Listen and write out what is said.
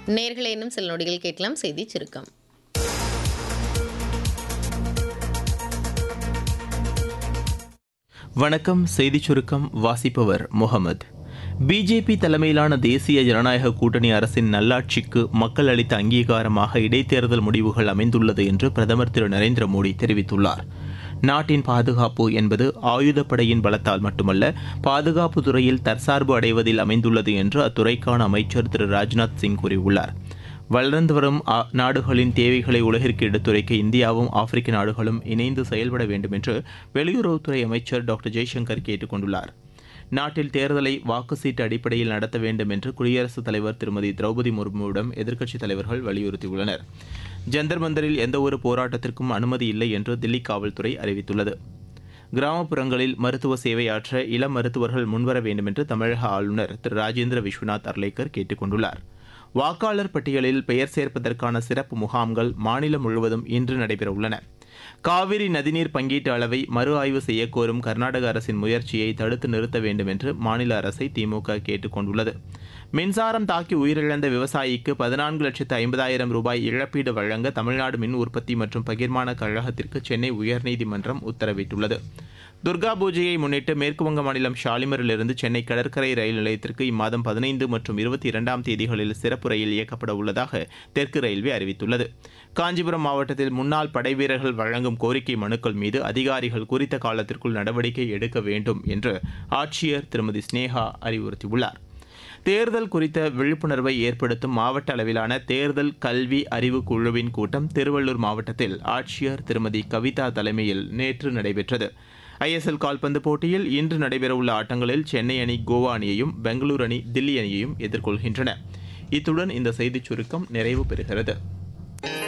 நேர்களை இன்னும் சில நொடிகள் கேட்கலாம் செய்தி சுருக்கம் வணக்கம் செய்திச் சுருக்கம் வாசிப்பவர் முகமது பிஜேபி தலைமையிலான தேசிய ஜனநாயக கூட்டணி அரசின் நல்லாட்சிக்கு மக்கள் அளித்த அங்கீகாரமாக இடைத்தேர்தல் முடிவுகள் அமைந்துள்ளது என்று பிரதமர் திரு நரேந்திர மோடி தெரிவித்துள்ளார் நாட்டின் பாதுகாப்பு என்பது ஆயுதப்படையின் பலத்தால் மட்டுமல்ல பாதுகாப்பு துறையில் தற்சார்பு அடைவதில் அமைந்துள்ளது என்று அத்துறைக்கான அமைச்சர் திரு ராஜ்நாத் சிங் கூறியுள்ளார் வளர்ந்து வரும் ஆ- நாடுகளின் தேவைகளை உலகிற்கு எடுத்துரைக்க இந்தியாவும் ஆப்பிரிக்க நாடுகளும் இணைந்து செயல்பட வேண்டும் என்று வெளியுறவுத்துறை அமைச்சர் டாக்டர் ஜெய்சங்கர் கேட்டுக் கொண்டுள்ளார் நாட்டில் தேர்தலை வாக்கு சீட்டு அடிப்படையில் நடத்த வேண்டும் என்று குடியரசுத் தலைவர் திருமதி திரௌபதி முர்முவிடம் எதிர்க்கட்சித் தலைவர்கள் வலியுறுத்தியுள்ளனர் ஜந்தர் மந்தரில் எந்தவொரு போராட்டத்திற்கும் அனுமதி இல்லை என்று தில்லி காவல்துறை அறிவித்துள்ளது கிராமப்புறங்களில் மருத்துவ சேவையாற்ற இளம் மருத்துவர்கள் முன்வர வேண்டும் என்று தமிழக ஆளுநர் திரு ராஜேந்திர விஸ்வநாத் அர்லேக்கர் கேட்டுக் கொண்டுள்ளார் வாக்காளர் பட்டியலில் பெயர் சேர்ப்பதற்கான சிறப்பு முகாம்கள் மாநிலம் முழுவதும் இன்று நடைபெறவுள்ளன காவிரி நதிநீர் பங்கீட்டு அளவை மறு ஆய்வு செய்யக்கோரும் கர்நாடக அரசின் முயற்சியை தடுத்து நிறுத்த வேண்டும் என்று மாநில அரசை திமுக கேட்டுக் கொண்டுள்ளது மின்சாரம் தாக்கி உயிரிழந்த விவசாயிக்கு பதினான்கு லட்சத்து ஐம்பதாயிரம் ரூபாய் இழப்பீடு வழங்க தமிழ்நாடு மின் உற்பத்தி மற்றும் பகிர்மான கழகத்திற்கு சென்னை உயர்நீதிமன்றம் உத்தரவிட்டுள்ளது துர்கா பூஜையை முன்னிட்டு மேற்குவங்க மாநிலம் ஷாலிமரிலிருந்து சென்னை கடற்கரை ரயில் நிலையத்திற்கு இம்மாதம் பதினைந்து மற்றும் இருபத்தி இரண்டாம் தேதிகளில் சிறப்பு ரயில் இயக்கப்பட உள்ளதாக தெற்கு ரயில்வே அறிவித்துள்ளது காஞ்சிபுரம் மாவட்டத்தில் முன்னாள் படைவீரர்கள் வழங்கும் கோரிக்கை மனுக்கள் மீது அதிகாரிகள் குறித்த காலத்திற்குள் நடவடிக்கை எடுக்க வேண்டும் என்று ஆட்சியர் திருமதி ஸ்னேகா அறிவுறுத்தியுள்ளார் தேர்தல் குறித்த விழிப்புணர்வை ஏற்படுத்தும் மாவட்ட அளவிலான தேர்தல் கல்வி அறிவு குழுவின் கூட்டம் திருவள்ளூர் மாவட்டத்தில் ஆட்சியர் திருமதி கவிதா தலைமையில் நேற்று நடைபெற்றது ஐஎஸ்எல் கால்பந்து போட்டியில் இன்று நடைபெறவுள்ள ஆட்டங்களில் சென்னை அணி கோவா அணியையும் பெங்களூரு அணி தில்லி அணியையும் எதிர்கொள்கின்றன இத்துடன் இந்த செய்திச் சுருக்கம் நிறைவு பெறுகிறது